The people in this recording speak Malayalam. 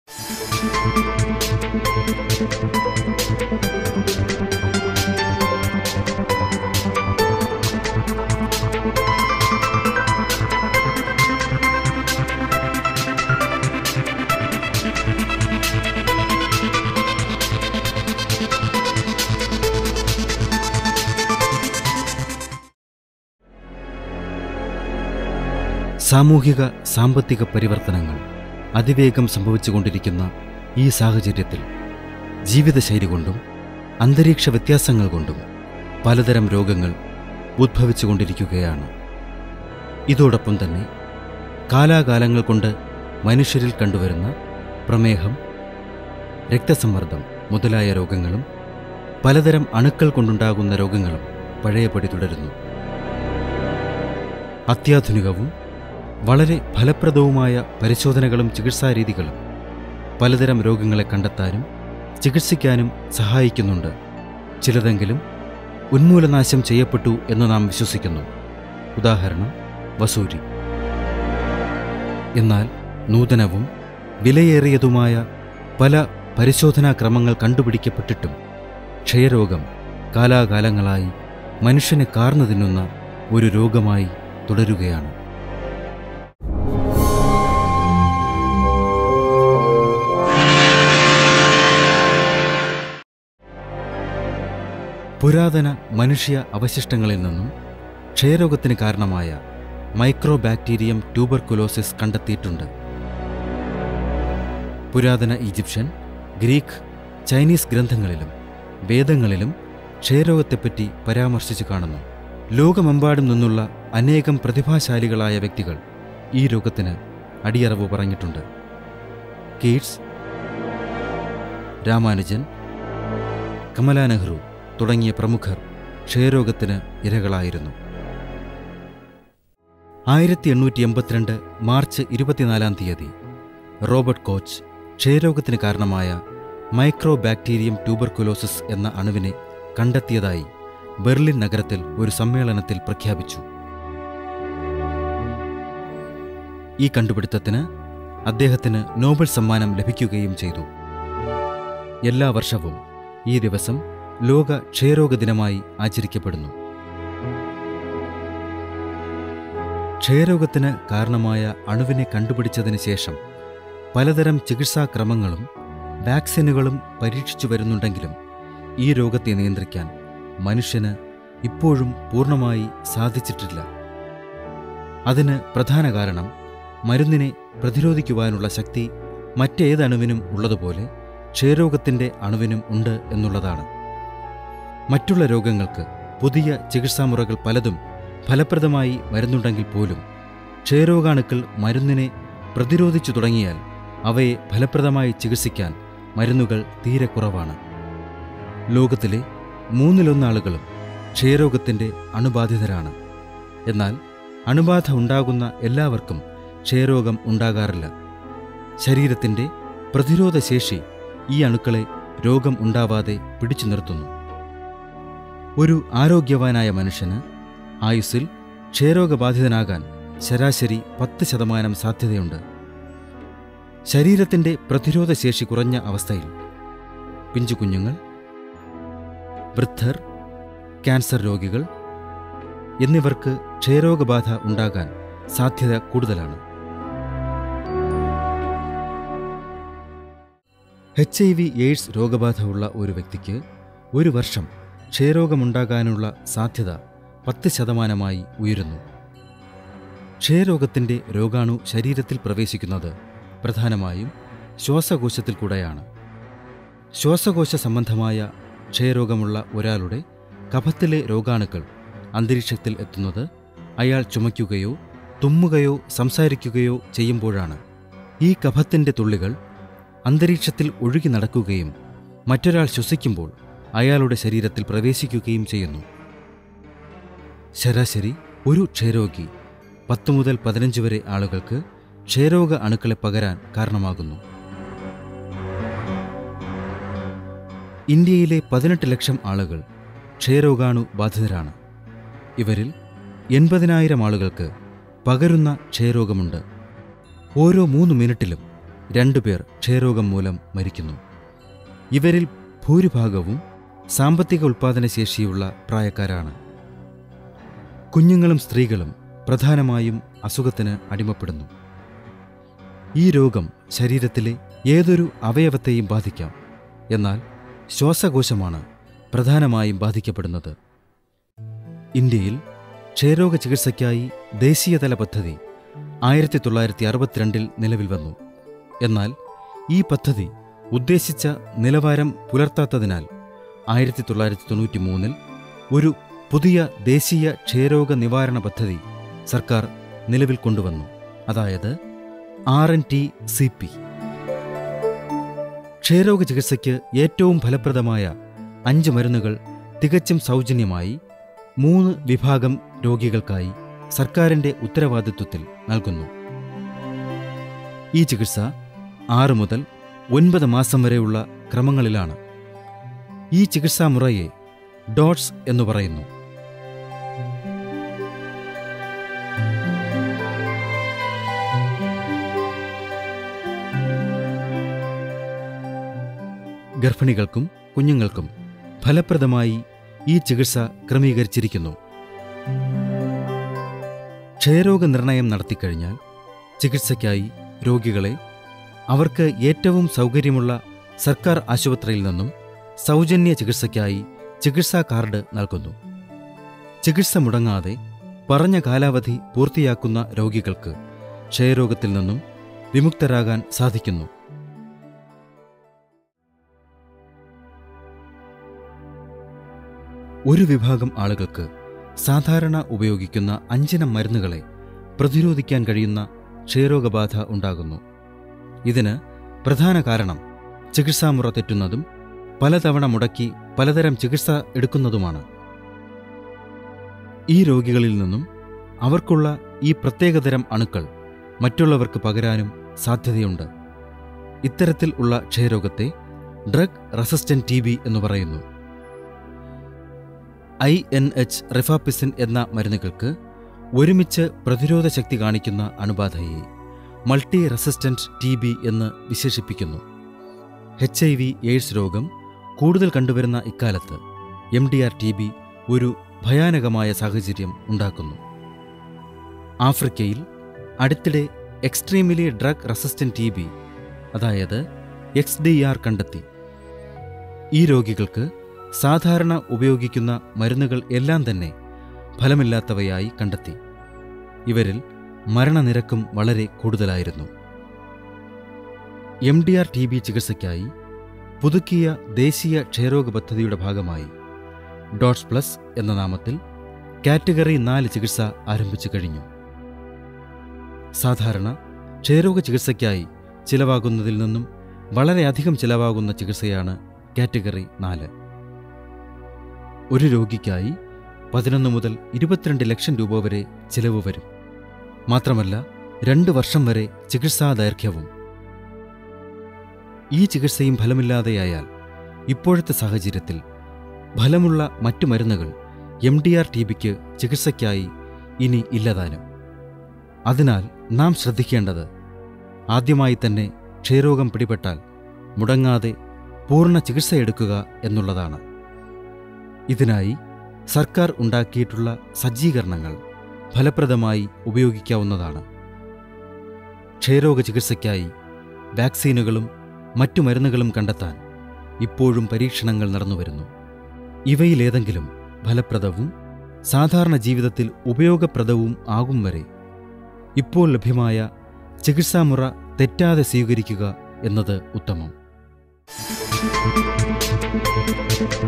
സാമൂഹിക സാമ്പത്തിക പരിവർത്തനങ്ങൾ അതിവേഗം സംഭവിച്ചുകൊണ്ടിരിക്കുന്ന ഈ സാഹചര്യത്തിൽ ജീവിതശൈലി കൊണ്ടും അന്തരീക്ഷ വ്യത്യാസങ്ങൾ കൊണ്ടും പലതരം രോഗങ്ങൾ ഉദ്ഭവിച്ചുകൊണ്ടിരിക്കുകയാണ് ഇതോടൊപ്പം തന്നെ കാലാകാലങ്ങൾ കൊണ്ട് മനുഷ്യരിൽ കണ്ടുവരുന്ന പ്രമേഹം രക്തസമ്മർദ്ദം മുതലായ രോഗങ്ങളും പലതരം അണുക്കൾ കൊണ്ടുണ്ടാകുന്ന രോഗങ്ങളും പഴയപടി തുടരുന്നു അത്യാധുനികവും വളരെ ഫലപ്രദവുമായ പരിശോധനകളും ചികിത്സാരീതികളും പലതരം രോഗങ്ങളെ കണ്ടെത്താനും ചികിത്സിക്കാനും സഹായിക്കുന്നുണ്ട് ചിലതെങ്കിലും ഉന്മൂലനാശം ചെയ്യപ്പെട്ടു എന്ന് നാം വിശ്വസിക്കുന്നു ഉദാഹരണം വസൂരി എന്നാൽ നൂതനവും വിലയേറിയതുമായ പല പരിശോധനാ ക്രമങ്ങൾ കണ്ടുപിടിക്കപ്പെട്ടിട്ടും ക്ഷയരോഗം കാലാകാലങ്ങളായി മനുഷ്യനെ കാർന്നു തിന്നുന്ന ഒരു രോഗമായി തുടരുകയാണ് പുരാതന മനുഷ്യ അവശിഷ്ടങ്ങളിൽ നിന്നും ക്ഷയരോഗത്തിന് കാരണമായ മൈക്രോ ബാക്ടീരിയം ട്യൂബർകുലോസിസ് കണ്ടെത്തിയിട്ടുണ്ട് പുരാതന ഈജിപ്ഷ്യൻ ഗ്രീക്ക് ചൈനീസ് ഗ്രന്ഥങ്ങളിലും വേദങ്ങളിലും ക്ഷയരോഗത്തെപ്പറ്റി പരാമർശിച്ചു കാണുന്നു ലോകമെമ്പാടും നിന്നുള്ള അനേകം പ്രതിഭാശാലികളായ വ്യക്തികൾ ഈ രോഗത്തിന് അടിയറവ് പറഞ്ഞിട്ടുണ്ട് കീറ്റ്സ് രാമാനുജൻ കമലാ നെഹ്റു തുടങ്ങിയ പ്രമുഖർ ക്ഷയരോഗത്തിന് ഇരകളായിരുന്നു ആയിരത്തി എണ്ണൂറ്റി എൺപത്തിരണ്ട് മാർച്ച് ഇരുപത്തിനാലാം തീയതി റോബർട്ട് കോച്ച് ക്ഷയരോഗത്തിന് കാരണമായ മൈക്രോ ബാക്ടീരിയം ട്യൂബർകുലോസിസ് എന്ന അണുവിനെ കണ്ടെത്തിയതായി ബെർലിൻ നഗരത്തിൽ ഒരു സമ്മേളനത്തിൽ പ്രഖ്യാപിച്ചു ഈ കണ്ടുപിടുത്തത്തിന് അദ്ദേഹത്തിന് നോബൽ സമ്മാനം ലഭിക്കുകയും ചെയ്തു എല്ലാ വർഷവും ഈ ദിവസം ലോക ക്ഷയരോഗ ദിനമായി ആചരിക്കപ്പെടുന്നു ക്ഷയരോഗത്തിന് കാരണമായ അണുവിനെ കണ്ടുപിടിച്ചതിന് ശേഷം പലതരം ചികിത്സാക്രമങ്ങളും വാക്സിനുകളും പരീക്ഷിച്ചു വരുന്നുണ്ടെങ്കിലും ഈ രോഗത്തെ നിയന്ത്രിക്കാൻ മനുഷ്യന് ഇപ്പോഴും പൂർണ്ണമായി സാധിച്ചിട്ടില്ല അതിന് പ്രധാന കാരണം മരുന്നിനെ പ്രതിരോധിക്കുവാനുള്ള ശക്തി മറ്റേത് അണുവിനും ഉള്ളതുപോലെ ക്ഷയരോഗത്തിൻ്റെ അണുവിനും ഉണ്ട് എന്നുള്ളതാണ് മറ്റുള്ള രോഗങ്ങൾക്ക് പുതിയ ചികിത്സാമുറകൾ പലതും ഫലപ്രദമായി വരുന്നുണ്ടെങ്കിൽ പോലും ക്ഷയരോഗാണുക്കൾ മരുന്നിനെ പ്രതിരോധിച്ചു തുടങ്ങിയാൽ അവയെ ഫലപ്രദമായി ചികിത്സിക്കാൻ മരുന്നുകൾ തീരെ കുറവാണ് ലോകത്തിലെ മൂന്നിലൊന്ന് ആളുകളും ക്ഷയരോഗത്തിൻ്റെ അണുബാധിതരാണ് എന്നാൽ അണുബാധ ഉണ്ടാകുന്ന എല്ലാവർക്കും ക്ഷയരോഗം ഉണ്ടാകാറില്ല ശരീരത്തിൻ്റെ പ്രതിരോധശേഷി ഈ അണുക്കളെ രോഗം ഉണ്ടാവാതെ പിടിച്ചു നിർത്തുന്നു ഒരു ആരോഗ്യവാനായ മനുഷ്യന് ആയുസ്സിൽ ക്ഷയരോഗബാധിതനാകാൻ ശരാശരി പത്ത് ശതമാനം സാധ്യതയുണ്ട് ശരീരത്തിൻ്റെ പ്രതിരോധശേഷി കുറഞ്ഞ അവസ്ഥയിൽ പിഞ്ചുകുഞ്ഞുങ്ങൾ വൃദ്ധർ ക്യാൻസർ രോഗികൾ എന്നിവർക്ക് ക്ഷയരോഗബാധ ഉണ്ടാകാൻ സാധ്യത കൂടുതലാണ് എച്ച് ഐ വി എയ്ഡ്സ് രോഗബാധ ഉള്ള ഒരു വ്യക്തിക്ക് ഒരു വർഷം ക്ഷയരോഗമുണ്ടാകാനുള്ള സാധ്യത പത്ത് ശതമാനമായി ഉയരുന്നു ക്ഷയരോഗത്തിൻ്റെ രോഗാണു ശരീരത്തിൽ പ്രവേശിക്കുന്നത് പ്രധാനമായും ശ്വാസകോശത്തിൽ കൂടെയാണ് ശ്വാസകോശ സംബന്ധമായ ക്ഷയരോഗമുള്ള ഒരാളുടെ കഫത്തിലെ രോഗാണുക്കൾ അന്തരീക്ഷത്തിൽ എത്തുന്നത് അയാൾ ചുമയ്ക്കുകയോ തുമ്മുകയോ സംസാരിക്കുകയോ ചെയ്യുമ്പോഴാണ് ഈ കഫത്തിൻ്റെ തുള്ളികൾ അന്തരീക്ഷത്തിൽ ഒഴുകി നടക്കുകയും മറ്റൊരാൾ ശ്വസിക്കുമ്പോൾ അയാളുടെ ശരീരത്തിൽ പ്രവേശിക്കുകയും ചെയ്യുന്നു ശരാശരി ഒരു ക്ഷയരോഗി പത്ത് മുതൽ പതിനഞ്ച് വരെ ആളുകൾക്ക് ക്ഷയരോഗ അണുക്കളെ പകരാൻ കാരണമാകുന്നു ഇന്ത്യയിലെ പതിനെട്ട് ലക്ഷം ആളുകൾ ക്ഷയരോഗാണു ബാധിതരാണ് ഇവരിൽ എൺപതിനായിരം ആളുകൾക്ക് പകരുന്ന ക്ഷയരോഗമുണ്ട് ഓരോ മൂന്ന് മിനിറ്റിലും രണ്ടുപേർ ക്ഷയരോഗം മൂലം മരിക്കുന്നു ഇവരിൽ ഭൂരിഭാഗവും സാമ്പത്തിക ഉൽപാദന ശേഷിയുള്ള പ്രായക്കാരാണ് കുഞ്ഞുങ്ങളും സ്ത്രീകളും പ്രധാനമായും അസുഖത്തിന് അടിമപ്പെടുന്നു ഈ രോഗം ശരീരത്തിലെ ഏതൊരു അവയവത്തെയും ബാധിക്കാം എന്നാൽ ശ്വാസകോശമാണ് പ്രധാനമായും ബാധിക്കപ്പെടുന്നത് ഇന്ത്യയിൽ ക്ഷയരോഗ ചികിത്സയ്ക്കായി ദേശീയതല പദ്ധതി ആയിരത്തി തൊള്ളായിരത്തി അറുപത്തിരണ്ടിൽ നിലവിൽ വന്നു എന്നാൽ ഈ പദ്ധതി ഉദ്ദേശിച്ച നിലവാരം പുലർത്താത്തതിനാൽ ആയിരത്തി തൊള്ളായിരത്തി തൊണ്ണൂറ്റി മൂന്നിൽ ഒരു പുതിയ ദേശീയ ക്ഷയരോഗ നിവാരണ പദ്ധതി സർക്കാർ നിലവിൽ കൊണ്ടുവന്നു അതായത് R N T C P ക്ഷയരോഗ ചികിത്സയ്ക്ക് ഏറ്റവും ഫലപ്രദമായ അഞ്ച് മരുന്നുകൾ തികച്ചും സൗജന്യമായി മൂന്ന് വിഭാഗം രോഗികൾക്കായി സർക്കാരിന്റെ ഉത്തരവാദിത്വത്തിൽ നൽകുന്നു ഈ ചികിത്സ ആറ് മുതൽ ഒൻപത് മാസം വരെയുള്ള ക്രമങ്ങളിലാണ് ഈ ചികിത്സാ മുറയെ ഡോട്ട്സ് എന്ന് പറയുന്നു ഗർഭിണികൾക്കും കുഞ്ഞുങ്ങൾക്കും ഫലപ്രദമായി ഈ ചികിത്സ ക്രമീകരിച്ചിരിക്കുന്നു ക്ഷയരോഗ നിർണയം നടത്തിക്കഴിഞ്ഞാൽ ചികിത്സയ്ക്കായി രോഗികളെ അവർക്ക് ഏറ്റവും സൗകര്യമുള്ള സർക്കാർ ആശുപത്രിയിൽ നിന്നും സൗജന്യ ചികിത്സയ്ക്കായി ചികിത്സാ കാർഡ് നൽകുന്നു ചികിത്സ മുടങ്ങാതെ പറഞ്ഞ കാലാവധി പൂർത്തിയാക്കുന്ന രോഗികൾക്ക് ക്ഷയരോഗത്തിൽ നിന്നും വിമുക്തരാകാൻ സാധിക്കുന്നു ഒരു വിഭാഗം ആളുകൾക്ക് സാധാരണ ഉപയോഗിക്കുന്ന അഞ്ചിനം മരുന്നുകളെ പ്രതിരോധിക്കാൻ കഴിയുന്ന ക്ഷയരോഗബാധ ഉണ്ടാകുന്നു ഇതിന് പ്രധാന കാരണം ചികിത്സാമുറ തെറ്റുന്നതും പലതവണ മുടക്കി പലതരം ചികിത്സ എടുക്കുന്നതുമാണ് ഈ രോഗികളിൽ നിന്നും അവർക്കുള്ള ഈ പ്രത്യേകതരം അണുക്കൾ മറ്റുള്ളവർക്ക് പകരാനും സാധ്യതയുണ്ട് ഇത്തരത്തിൽ ഉള്ള ക്ഷയരോഗത്തെ ഡ്രഗ് റെസിസ്റ്റന്റ് ടി ബി എന്ന് പറയുന്നു ഐ എൻ എച്ച് റിഫാപ്പിസിൻ എന്ന മരുന്നുകൾക്ക് ഒരുമിച്ച് പ്രതിരോധ ശക്തി കാണിക്കുന്ന അണുബാധയെ മൾട്ടി റെസിസ്റ്റന്റ് ടി ബി എന്ന് വിശേഷിപ്പിക്കുന്നു എച്ച് ഐ വി എയ്ഡ്സ് രോഗം കൂടുതൽ കണ്ടുവരുന്ന ഇക്കാലത്ത് M D R T B ഒരു ഭയാനകമായ സാഹചര്യം ഉണ്ടാക്കുന്നു ആഫ്രിക്കയിൽ അടുത്തിടെ extremely drug resistant T B അതായത് എക്സ് ഡി ആർ കണ്ടെത്തി ഈ രോഗികൾക്ക് സാധാരണ ഉപയോഗിക്കുന്ന മരുന്നുകൾ എല്ലാം തന്നെ ഫലമില്ലാത്തവയായി കണ്ടെത്തി ഇവരിൽ മരണനിരക്കും വളരെ കൂടുതലായിരുന്നു M D R T B ചികിത്സയ്ക്കായി പുതുക്കിയ ദേശീയ ക്ഷയരോഗ പദ്ധതിയുടെ ഭാഗമായി ഡോട്ട്സ് പ്ലസ് എന്ന നാമത്തിൽ കാറ്റഗറി നാല് ചികിത്സ ആരംഭിച്ചു കഴിഞ്ഞു സാധാരണ ക്ഷയരോഗ ചികിത്സയ്ക്കായി ചിലവാകുന്നതിൽ നിന്നും വളരെയധികം ചിലവാകുന്ന ചികിത്സയാണ് കാറ്റഗറി നാല് ഒരു രോഗിക്കായി പതിനൊന്ന് മുതൽ ഇരുപത്തിരണ്ട് ലക്ഷം രൂപ വരെ ചിലവ് വരും മാത്രമല്ല രണ്ട് വർഷം വരെ ചികിത്സാ ദൈർഘ്യവും ഈ ചികിത്സയും ഫലമില്ലാതെയായാൽ ഇപ്പോഴത്തെ സാഹചര്യത്തിൽ ഫലമുള്ള മറ്റു മരുന്നുകൾ എം ഡി ആർ ടി ബിക്ക് ചികിത്സയ്ക്കായി ഇനി ഇല്ലതാനും അതിനാൽ നാം ശ്രദ്ധിക്കേണ്ടത് ആദ്യമായി തന്നെ ക്ഷയരോഗം പിടിപെട്ടാൽ മുടങ്ങാതെ പൂർണ്ണ ചികിത്സയെടുക്കുക എന്നുള്ളതാണ് ഇതിനായി സർക്കാർ ഉണ്ടാക്കിയിട്ടുള്ള സജ്ജീകരണങ്ങൾ ഫലപ്രദമായി ഉപയോഗിക്കാവുന്നതാണ് ക്ഷയരോഗ ചികിത്സയ്ക്കായി വാക്സിനുകളും മറ്റു മരുന്നുകളും കണ്ടെത്താൻ ഇപ്പോഴും പരീക്ഷണങ്ങൾ നടന്നുവരുന്നു ഇവയിലേതെങ്കിലും ഫലപ്രദവും സാധാരണ ജീവിതത്തിൽ ഉപയോഗപ്രദവും ആകും വരെ ഇപ്പോൾ ലഭ്യമായ ചികിത്സാമുറ തെറ്റാതെ സ്വീകരിക്കുക എന്നത് ഉത്തമം